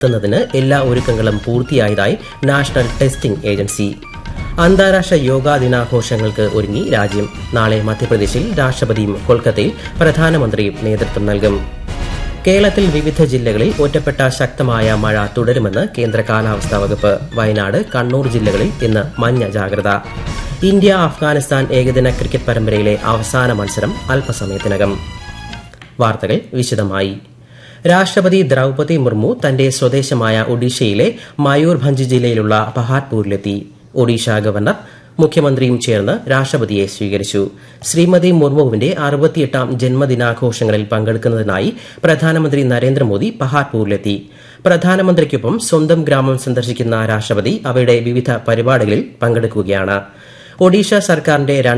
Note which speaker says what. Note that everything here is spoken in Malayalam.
Speaker 1: എത്തുന്നതിന് എല്ലാ ഒരുക്കങ്ങളും പൂർത്തിയായതായി നാഷണൽ ടെസ്റ്റിംഗ് ഏജൻസി അന്താരാഷ്ട്ര യോഗാ ദിനാഘോഷങ്ങൾക്ക് ഒരുങ്ങി രാജ്യം നാളെ മധ്യപ്രദേശിൽ രാഷ്ട്രപതിയും കൊൽക്കത്തയിൽ പ്രധാനമന്ത്രിയും നേതൃത്വം നൽകും കേരളത്തിൽ വിവിധ ജില്ലകളിൽ ഒറ്റപ്പെട്ട ശക്തമായ മഴ തുടരുമെന്ന് കേന്ദ്ര കാലാവസ്ഥാ വകുപ്പ് വയനാട് കണ്ണൂർ ജില്ലകളിൽ ഇന്ന് മഞ്ഞ ജാഗ്രത ഇന്ത്യ അഫ്ഗാനിസ്ഥാൻ ഏകദിന ക്രിക്കറ്റ് പരമ്പരയിലെ അവസാന മത്സരം അല്പസമയത്തിനകം വാർത്തകൾ വിശദമായി രാഷ്ട്രപതി ദ്രൌപതി മുർമു തന്റെ സ്വദേശമായ ഒഡീഷയിലെ മയൂർഭഞ്ച് ജില്ലയിലുള്ള പഹാഡ്പൂരിലെത്തി ഒഡീഷ ഗവർണർ മുഖ്യമന്ത്രിയും ചേർന്ന് രാഷ്ട്രപതിയെ സ്വീകരിച്ചു ശ്രീമതി മുർമുവിന്റെ അറുപത്തിയെട്ടാം ജന്മദിനാഘോഷങ്ങളിൽ പങ്കെടുക്കുന്നതിനായി പ്രധാനമന്ത്രി നരേന്ദ്രമോദി പഹാഡ്പൂരിലെത്തി പ്രധാനമന്ത്രിക്കൊപ്പം സ്വന്തം ഗ്രാമം സന്ദർശിക്കുന്ന രാഷ്ട്രപതി അവയുടെ വിവിധ പരിപാടികളിൽ പങ്കെടുക്കുകയാണ് ഒഡീഷ സർക്കാരിന്റെ